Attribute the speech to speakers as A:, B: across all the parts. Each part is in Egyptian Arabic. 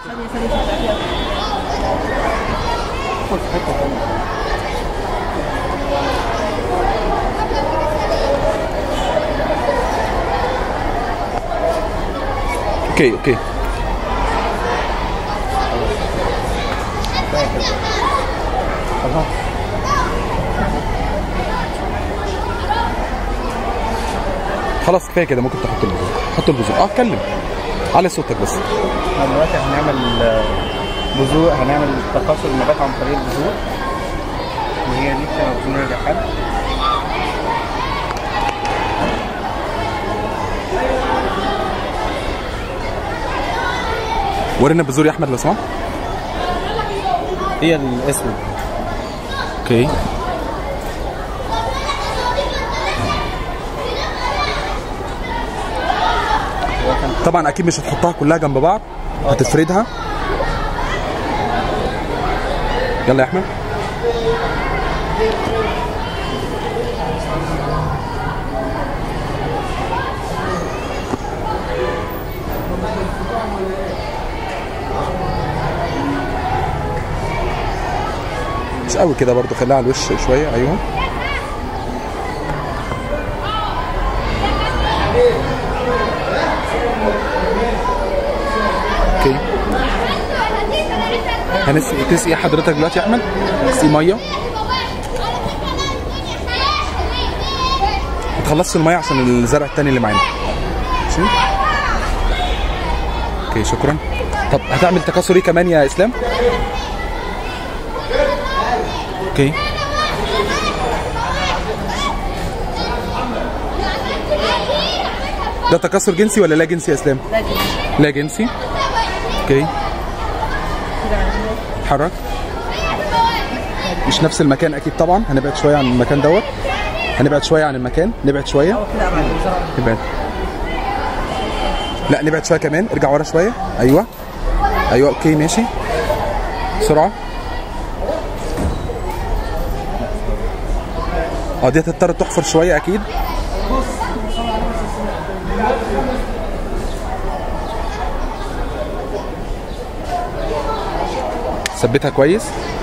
A: اوكي اوكي خلاص كفايه كده ممكن تحط البذور حط البذور اه اتكلم على صوتك بس
B: احنا دلوقتي هنعمل آه، بذور هنعمل تكاثر النبات عن طريق البذور وهي دي بتبقى بذور الريحان
A: ورينا البذور يا احمد لو سمحت
B: هي الاسود
A: اوكي طبعا اكيد مش هتحطها كلها جنب بعض هتفردها يلا يا احمد مش قوي كده برضو خليها على الوش شويه ايوه اوكي هنسقي تسقي حضرتك دلوقتي يا احمد تسقي ميه ما تخلصش الميه عشان الزرع التاني اللي معانا ماشي اوكي شكرا طب هتعمل تكاثر ايه كمان يا اسلام اوكي ده تكاثر جنسي ولا لا جنسي يا اسلام؟
C: لا جنسي
A: لا جنسي اوكي اتحرك مش نفس المكان اكيد طبعا هنبعد شويه عن المكان دوت هنبعد شويه عن المكان نبعد شويه
C: هو كده بعد الزرع
A: نبعد لا نبعد شويه كمان ارجع ورا شويه ايوه ايوه اوكي ماشي بسرعه اه دي هتضطر تحفر شويه اكيد ثبتها كويس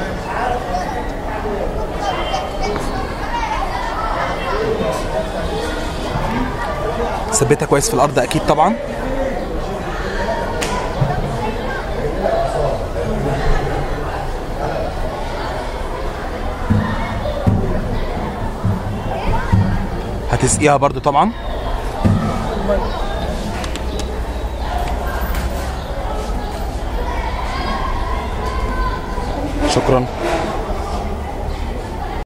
A: ثبتها كويس في الارض اكيد طبعا هتسقيها برضو طبعا شكرا